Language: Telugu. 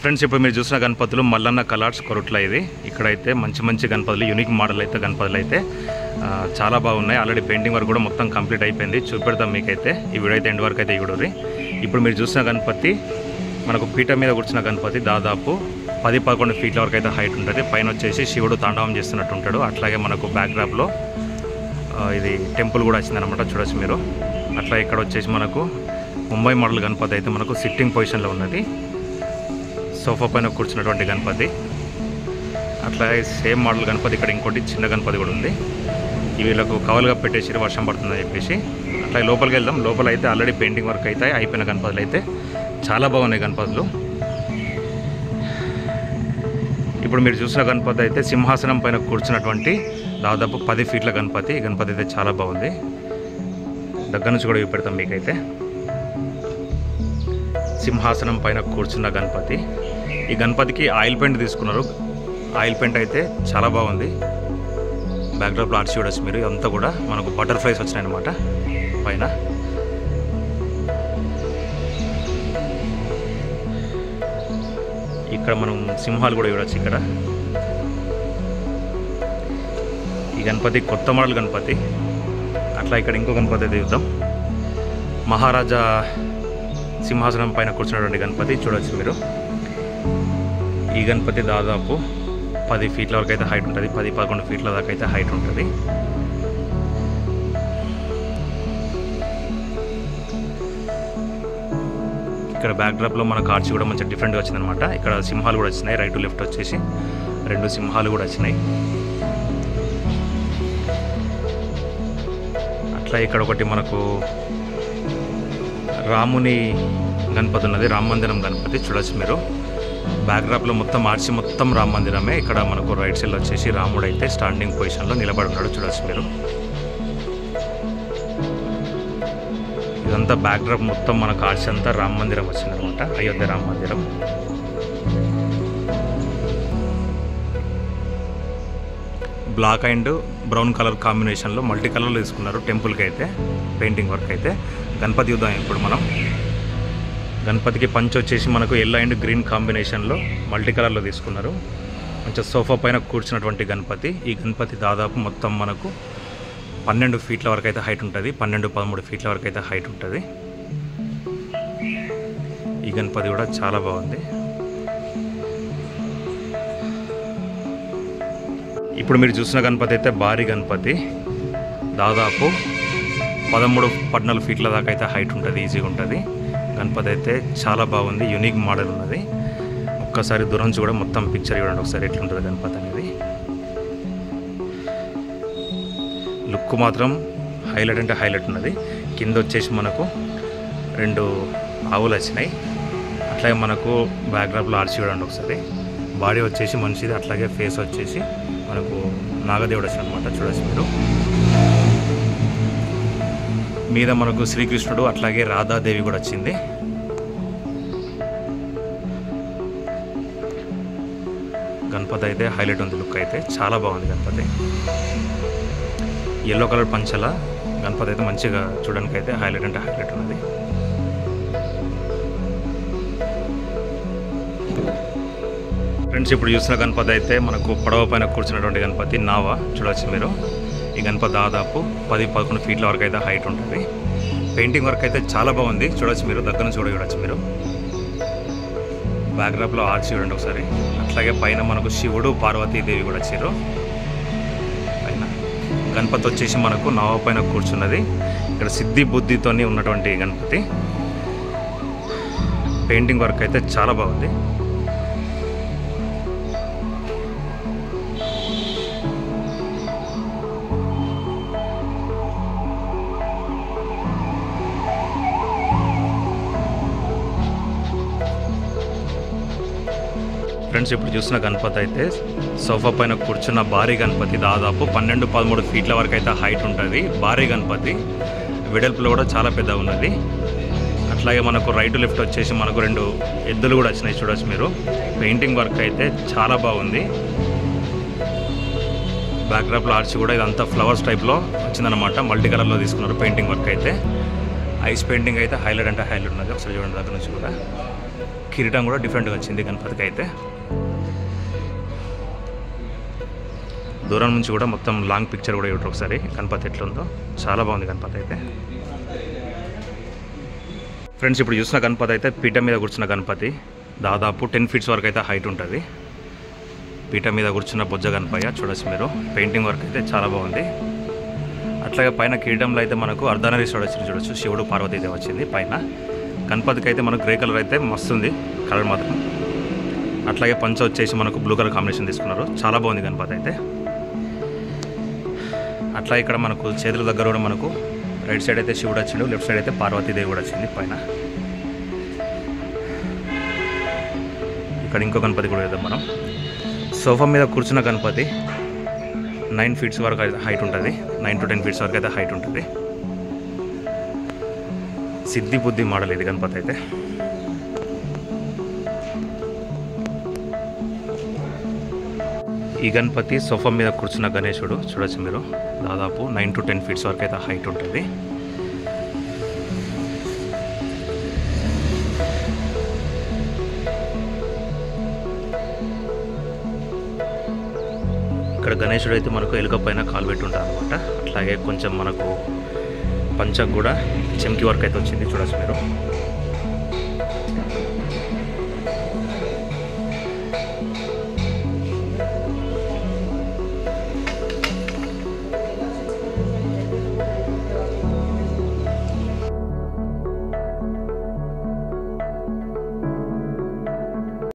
ఫ్రెండ్స్ ఇప్పుడు మీరు చూసిన గణపతులు మల్లన్న కలార్స్ కొరుట్ల ఇది ఇక్కడైతే మంచి మంచి గణపతులు యూనిక్ మోడల్ అయితే గణపతులు అయితే ఆ, చాలా బాగున్నాయి ఆల్రెడీ పెయింటింగ్ వర్క్ కూడా మొత్తం కంప్లీట్ అయిపోయింది చూపెడతాం మీకైతే ఈ వీడియో అయితే ఎండ్ వరకు అయితే ఇగుడుర్రి ఇప్పుడు మీరు చూసిన గణపతి మనకు పీఠ మీద కూర్చున్న గణపతి దాదాపు పది పదకొండు ఫీట్ల వరకు అయితే హైట్ ఉంటుంది పైన వచ్చేసి శివుడు తాండవం చేస్తున్నట్టు ఉంటాడు అట్లాగే మనకు బ్యాక్డ్రాప్లో ఇది టెంపుల్ కూడా వచ్చిందనమాట చూడొచ్చు మీరు అట్లా ఇక్కడ వచ్చేసి మనకు ముంబై మోడల్ గణపతి అయితే మనకు సిట్టింగ్ పొజిషన్లో ఉన్నది సోఫా పైన కూర్చున్నటువంటి గణపతి అట్లాగే సేమ్ మోడల్ గణపతి ఇక్కడ ఇంకోటి చిన్న గణపతి కూడా ఉంది ఇవి వీళ్ళకు కవలుగా పెట్టేసి వర్షం పడుతుందని చెప్పేసి అట్లా లోపలికి వెళ్దాం లోపల అయితే ఆల్రెడీ పెయింటింగ్ వర్క్ అయితే అయిపోయిన గణపతులు అయితే చాలా బాగున్నాయి గణపతులు ఇప్పుడు మీరు చూసిన గణపతి అయితే సింహాసనం పైన కూర్చున్నటువంటి దాదాపు పది ఫీట్ల గణపతి ఈ గణపతి అయితే చాలా బాగుంది దగ్గర నుంచి కూడా చూపెడతాం మీకైతే సింహాసనం పైన కూర్చున్న గణపతి ఈ గణపతికి ఆయిల్ పెయింట్ తీసుకున్నారు ఆయిల్ పెయింట్ అయితే చాలా బాగుంది బ్యాక్డ్రాప్లో ఆర్చి చూడొచ్చు మీరు ఇదంతా కూడా మనకు బటర్ఫ్లైస్ వచ్చినాయి అనమాట పైన ఇక్కడ మనం సింహాలు కూడా చూడొచ్చు ఇక్కడ ఈ గణపతి కొత్త మోడల్ గణపతి అట్లా ఇక్కడ ఇంకో గణపతి అయితే చూద్దాం మహారాజా సింహాసనం పైన కూర్చున్నటువంటి గణపతి చూడొచ్చు మీరు ఈ గణపతి దాదాపు పది ఫీట్ల వరకు అయితే హైట్ ఉంటుంది పది పదకొండు ఫీట్ల దాకా అయితే హైట్ ఉంటుంది ఇక్కడ బ్యాక్డ్రాప్లో మనకు ఆర్చి కూడా మంచి డిఫరెంట్గా వచ్చిందనమాట ఇక్కడ సింహాలు కూడా వచ్చినాయి రైట్ లెఫ్ట్ వచ్చేసి రెండు సింహాలు కూడా వచ్చినాయి అట్లా ఇక్కడ ఒకటి మనకు రాముని గణపతి ఉన్నది రామ మందిరం గణపతి చూడొచ్చు మీరు బ్యాక్డ్రాప్లో మొత్తం ఆర్చి మొత్తం రామ మందిరమే ఇక్కడ మనకు రైట్ సైడ్లో వచ్చేసి రాముడు అయితే స్టాండింగ్ పొజిషన్లో నిలబడి ఉన్నాడు చూడొచ్చు మీరు ఇదంతా బ్యాక్డ్రాప్ మొత్తం మనకు ఆర్చి అంతా రామ మందిరం వచ్చిందనమాట అయోధ్య రామ మందిరం బ్లాక్ అండ్ బ్రౌన్ కలర్ కాంబినేషన్లో మల్టీ కలర్లో తీసుకున్నారు టెంపుల్కి అయితే పెయింటింగ్ వర్క్ అయితే గణపతి యుద్ధం ఇప్పుడు మనం గణపతికి పంచ్ వచ్చేసి మనకు ఎల్లో అండ్ గ్రీన్ కాంబినేషన్లో మల్టీ కలర్లో తీసుకున్నారు మంచిగా సోఫా పైన కూర్చున్నటువంటి గణపతి ఈ గణపతి దాదాపు మొత్తం మనకు పన్నెండు ఫీట్ల వరకు అయితే హైట్ ఉంటుంది పన్నెండు పదమూడు ఫీట్ల వరకు అయితే హైట్ ఉంటుంది ఈ గణపతి కూడా చాలా బాగుంది ఇప్పుడు మీరు చూసిన గణపతి అయితే భారీ గణపతి దాదాపు పదమూడు పద్నాలుగు ఫీట్ల దాకా అయితే హైట్ ఉంటుంది ఈజీగా ఉంటుంది గణపతి అయితే చాలా బాగుంది యూనిక్ మోడల్ ఉన్నది ఒక్కసారి దూరం నుంచి కూడా మొత్తం పిక్చర్ చూడండి ఒకసారి ఎట్లుంటుంది గణపతి అనేది లుక్ మాత్రం హైలైట్ అంటే హైలైట్ ఉన్నది కింద వచ్చేసి మనకు రెండు ఆవులు వచ్చినాయి అట్లాగే మనకు బ్యాక్డ్రాప్లో ఆర్చి చూడండి ఒకసారి బాడీ వచ్చేసి మనిషిది అట్లాగే ఫేస్ వచ్చేసి మనకు నాగదేవుడు వచ్చిన అనమాట చూడొచ్చు మీరు మీద మనకు శ్రీకృష్ణుడు అట్లాగే రాధాదేవి కూడా వచ్చింది గణపతి అయితే హైలైట్ ఉంది లుక్ అయితే చాలా బాగుంది గణపతి ఎల్లో కలర్ పంచల గణపతి అయితే మంచిగా చూడడానికి అయితే హైలైట్ అంటే హైలైట్ ఉన్నది ఫ్రెండ్స్ ఇప్పుడు చూసిన గణపతి అయితే మనకు పడవ పైన కూర్చున్నటువంటి గణపతి నావ చూడవచ్చు మీరు ఈ గణపతి దాదాపు పది పదకొండు ఫీట్ల వరకు అయితే హైట్ ఉంటుంది పెయింటింగ్ వర్క్ అయితే చాలా బాగుంది చూడొచ్చు మీరు దగ్గర నుంచి కూడా చూడొచ్చు మీరు బ్యాక్డ్రాప్లో ఆర్చ్ చూడండి ఒకసారి అట్లాగే పైన మనకు శివుడు పార్వతీదేవి కూడా వచ్చారు పైన గణపతి వచ్చేసి మనకు నావ పైన కూర్చున్నది ఇక్కడ సిద్ధి బుద్ధితోని ఉన్నటువంటి గణపతి పెయింటింగ్ వర్క్ అయితే చాలా బాగుంది ఫ్రెండ్స్ ఇప్పుడు చూసిన గణపతి అయితే సోఫా పైన కూర్చున్న భారీ గణపతి దాదాపు పన్నెండు పదమూడు ఫీట్ల వరకు అయితే హైట్ ఉంటుంది భారీ గణపతి వెడల్పులో కూడా చాలా పెద్దగా ఉన్నది అట్లాగే మనకు రైట్ లెఫ్ట్ వచ్చేసి మనకు రెండు ఎద్దులు కూడా వచ్చినాయి చూడొచ్చు మీరు పెయింటింగ్ వర్క్ అయితే చాలా బాగుంది బ్యాక్డ్రాప్లో ఆర్చి కూడా ఇదంతా ఫ్లవర్స్ టైప్లో వచ్చిందనమాట మల్టీ కలర్లో తీసుకున్నారు పెయింటింగ్ వర్క్ అయితే ఐస్ పెయింటింగ్ అయితే హైలైట్ అంటే హైలైట్ ఉన్నది ఒకసారి చూడండి దగ్గర నుంచి కూడా కిరీటం కూడా డిఫరెంట్గా వచ్చింది గణపతికి అయితే దూరం నుంచి కూడా మొత్తం లాంగ్ పిక్చర్ కూడా ఇవ్వరు ఒకసారి గణపతి ఎట్లుందో చాలా బాగుంది గణపతి అయితే ఫ్రెండ్స్ ఇప్పుడు చూసిన గణపతి అయితే పీఠ మీద కూర్చున్న గణపతి దాదాపు టెన్ ఫీట్స్ వరకు అయితే హైట్ ఉంటుంది పీఠ మీద కూర్చున్న బొజ్జ గణపయ్య చూడొచ్చు మీరు పెయింటింగ్ వర్క్ అయితే చాలా బాగుంది అట్లాగే పైన కిరీటంలో అయితే మనకు అర్ధనరీశ్వరుడు వచ్చింది చూడొచ్చు శివుడు పార్వతీదేవి వచ్చింది పైన గణపతికి అయితే మనకు గ్రే కలర్ అయితే మస్తు ఉంది కలర్ మాత్రం అట్లాగే పంచ వచ్చేసి మనకు బ్లూ కలర్ కాంబినేషన్ తీసుకున్నారు చాలా బాగుంది గణపతి అయితే అట్లా ఇక్కడ మనకు చేతుల దగ్గర కూడా మనకు రైట్ సైడ్ అయితే శివుడు వచ్చిండు లెఫ్ట్ సైడ్ అయితే పార్వతీదేవి కూడా వచ్చింది పైన ఇక్కడ ఇంకో గణపతి కూడా వేద్దాం మనం సోఫా మీద కూర్చున్న గణపతి నైన్ ఫీట్స్ వరకు అయితే హైట్ ఉంటుంది నైన్ టు టెన్ ఫీట్స్ వరకు అయితే హైట్ ఉంటుంది సిద్ధి బుద్ధి మోడల్ ఇది గణపతి అయితే ఈ గణపతి సోఫా మీద కూర్చున్న గణేశుడు చూడొచ్చు మీరు దాదాపు నైన్ టు టెన్ ఫీట్స్ వరకు అయితే హైట్ ఉంటుంది ఇక్కడ గణేశుడు అయితే మనకు ఎలుక పైన కాలు పెట్టి ఉంటారు అనమాట అట్లాగే కొంచెం మనకు పంచకు కూడా చెంకి వర్క్ అయితే వచ్చింది చూడొచ్చు మీరు